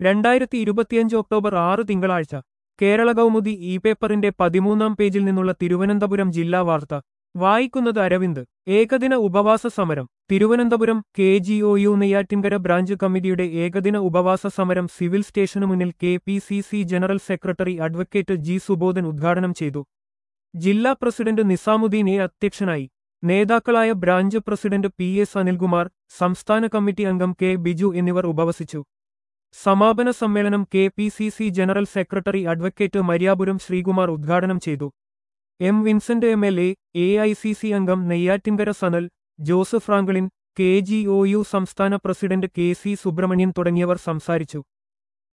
രണ്ടായിരത്തി ഇരുപത്തിയഞ്ച് ഒക്ടോബർ ആറ് തിങ്കളാഴ്ച കേരള കൗമുദി ഇ പേപ്പറിന്റെ പതിമൂന്നാം പേജിൽ നിന്നുള്ള തിരുവനന്തപുരം ജില്ലാ വാർത്ത വായിക്കുന്നത് അരവിന്ദ് ഏകദിന ഉപവാസ സമരം Thiruvananthapuram K G O U Neyyattinkara branch കമ്മിറ്റിയുടെ ഏകദിന ഉപവാസ സമരം സിവിൽ സ്റ്റേഷനു മുന്നിൽ K P C C general secretary advocate G Subodhan ഉദ്ഘാടനം ചെയ്തു ജില്ലാ പ്രസിഡന്റ് നിസാമുദ്ദീൻ എ അധ്യക്ഷനായി നേതാക്കളായ branch president P S Anilkumar സംസ്ഥാന കമ്മിറ്റി അംഗം കെ ബിജു എന്നിവർ ഉപവസിച്ചു സമാപന സമ്മേളനം K P C C general secretary advocate Maryapuram Sreekumar ഉദ്ഘാടനം ചെയ്തു M Vincent M L A A I C C അംഗം Neyyattinkara Sanal Joseph Franklin K G O U സംസ്ഥാന പ്രസിഡന്റ് കെ സി സുബ്രഹ്മണ്യൻ തുടങ്ങിയവർ സംസാരിച്ചു